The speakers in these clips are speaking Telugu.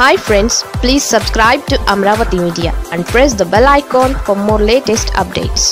hi friends please subscribe to Amaravati media and press the bell icon for more latest updates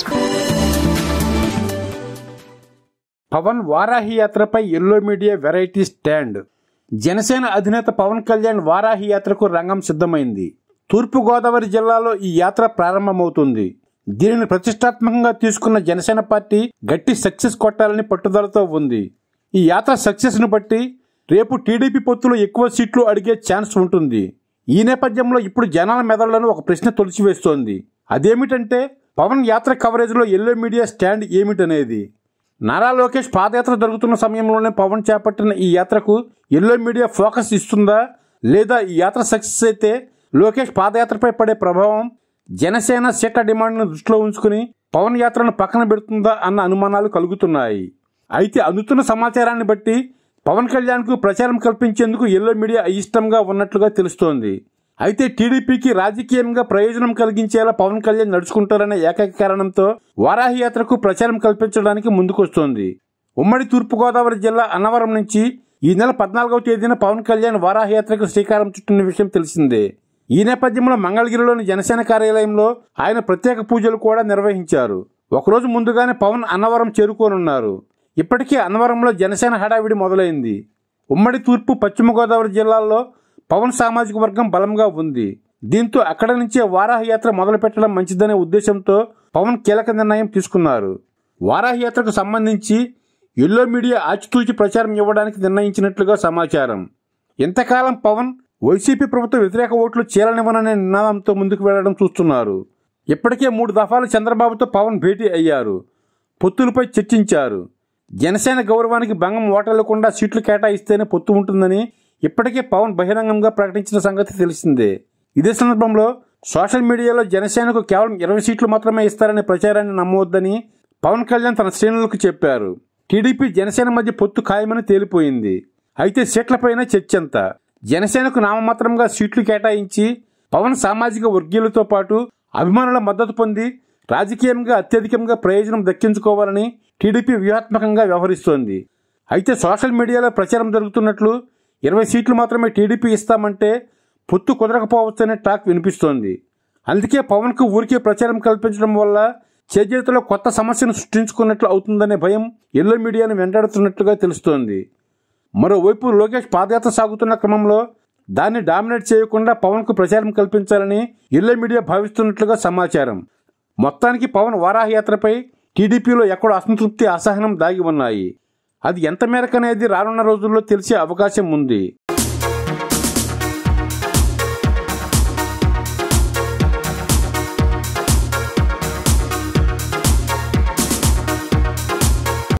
Pawan Varahi యాత్రపై yellow media variety stand Janasena అధినేత పవన్ కళ్యాణ్ వారాహి యాత్రకు రంగం సిద్ధమైంది తూర్పుగోదావరి జిల్లాలో ఈ యాత్ర ప్రారంభమవుతుంది దీనిని ప్రతిష్టాత్మకంగా తీసుకున్న జనసేన పార్టీ గట్టి సక్సెస్ కొట్టాలని పట్టుదలతో ఉంది ఈ యాత్ర సక్సెస్ ను బట్టి రేపు టీడీపీ పొత్తులో ఎక్కువ సీట్లు అడిగే ఛాన్స్ ఉంటుంది ఈ నేపథ్యంలో ఇప్పుడు జనాల మెదళ్లను ఒక ప్రశ్న తొలిచివేస్తోంది అదేమిటంటే పవన్ యాత్ర కవరేజ్లో ఎల్లో మీడియా స్టాండ్ ఏమిటనేది నారా లోకేష్ పాదయాత్ర జరుగుతున్న సమయంలోనే పవన్ చేపట్టిన ఈ యాత్రకు ఎల్లో మీడియా ఫోకస్ ఇస్తుందా లేదా ఈ యాత్ర సక్సెస్ అయితే లోకేష్ పాదయాత్రపై పడే ప్రభావం జనసేన సీట్ల డిమాండ్ను దృష్టిలో ఉంచుకుని పవన్ యాత్రను పక్కన పెడుతుందా అన్న అనుమానాలు కలుగుతున్నాయి అయితే అందుతున్న సమాచారాన్ని బట్టి పవన్ కళ్యాణ్కు ప్రచారం కల్పించేందుకు ఎల్లో మీడియా అయిష్టంగా ఉన్నట్లుగా తెలుస్తోంది అయితే టీడీపీకి రాజకీయంగా ప్రయోజనం కలిగించేలా పవన్ కళ్యాణ్ నడుచుకుంటారనే ఏకైక కారణంతో వారాహి యాత్రకు ప్రచారం కల్పించడానికి ముందుకొస్తోంది ఉమ్మడి తూర్పుగోదావరి జిల్లా అన్నవరం నుంచి ఈ నెల పద్నాలుగవ తేదీన పవన్ కళ్యాణ్ వారాహి యాత్రకు శ్రీకారం చుట్టిన విషయం తెలిసిందే ఈ నేపథ్యంలో మంగళగిరిలోని జనసేన కార్యాలయంలో ఆయన ప్రత్యేక పూజలు కూడా నిర్వహించారు ఒకరోజు ముందుగానే పవన్ అన్నవరం చేరుకోనున్నారు ఇప్పటికే అన్నవరంలో జనసేన హడావిడి మొదలైంది ఉమ్మడి తూర్పు పశ్చిమ గోదావరి జిల్లాల్లో పవన్ సామాజిక వర్గం బలంగా ఉంది దీంతో అక్కడ నుంచే వారాహి యాత్ర మొదలు పెట్టడం మంచిదనే ఉద్దేశంతో పవన్ కీలక నిర్ణయం తీసుకున్నారు వారాహి యాత్రకు సంబంధించి ఎల్లో మీడియా ఆచితూచి ప్రచారం ఇవ్వడానికి నిర్ణయించినట్లుగా సమాచారం ఇంతకాలం పవన్ వైసీపీ ప్రభుత్వ వ్యతిరేక ఓట్లు చీలనివ్వననే నినాదంతో ముందుకు వెళ్లడం చూస్తున్నారు ఇప్పటికే మూడు దఫాలు చంద్రబాబుతో పవన్ భేటీ అయ్యారు పొత్తులపై చర్చించారు జనసేన గౌరవానికి భంగం ఓటర్లకుండా సీట్లు కేటాయిస్తేనే పొత్తు ఉంటుందని ఇప్పటికే పవన్ బహిరంగంగా ప్రకటించిన సంగతి తెలిసిందే ఇదే సందర్భంలో సోషల్ మీడియాలో జనసేనకు కేవలం ఇరవై సీట్లు మాత్రమే ఇస్తారనే ప్రచారాన్ని నమ్మవద్దని పవన్ కళ్యాణ్ తన శ్రేణులకు చెప్పారు టీడీపీ జనసేన మధ్య పొత్తు ఖాయమని తేలిపోయింది అయితే సీట్లపైన చర్చంత జనసేనకు నామమాత్రంగా సీట్లు కేటాయించి పవన్ సామాజిక వర్గీయులతో పాటు అభిమానుల మద్దతు పొంది రాజకీయంగా అత్యధికంగా ప్రయోజనం దక్కించుకోవాలని టీడీపీ వ్యూహాత్మకంగా వ్యవహరిస్తోంది అయితే సోషల్ మీడియాలో ప్రచారం జరుగుతున్నట్లు ఇరవై సీట్లు మాత్రమే టీడీపీ ఇస్తామంటే పొత్తు కుదరకపోవచ్చనే టాక్ వినిపిస్తోంది అందుకే పవన్కు ఊరికే ప్రచారం కల్పించడం వల్ల చేజేతిలో కొత్త సమస్యను సృష్టించుకున్నట్లు అవుతుందనే భయం ఎల్లో మీడియాను వెంటాడుతున్నట్లుగా తెలుస్తోంది మరోవైపు లోకేష్ పాదయాత్ర సాగుతున్న క్రమంలో దాన్ని డామినేట్ చేయకుండా పవన్కు ప్రచారం కల్పించాలని ఎల్లో మీడియా భావిస్తున్నట్లుగా సమాచారం మొత్తానికి పవన్ వారాహి యాత్రపై టీడీపీలో ఎక్కడో అసంతృప్తి అసహనం దాగి ఉన్నాయి అది ఎంత మేరకనేది రానున్న రోజుల్లో తెలిసే అవకాశం ఉంది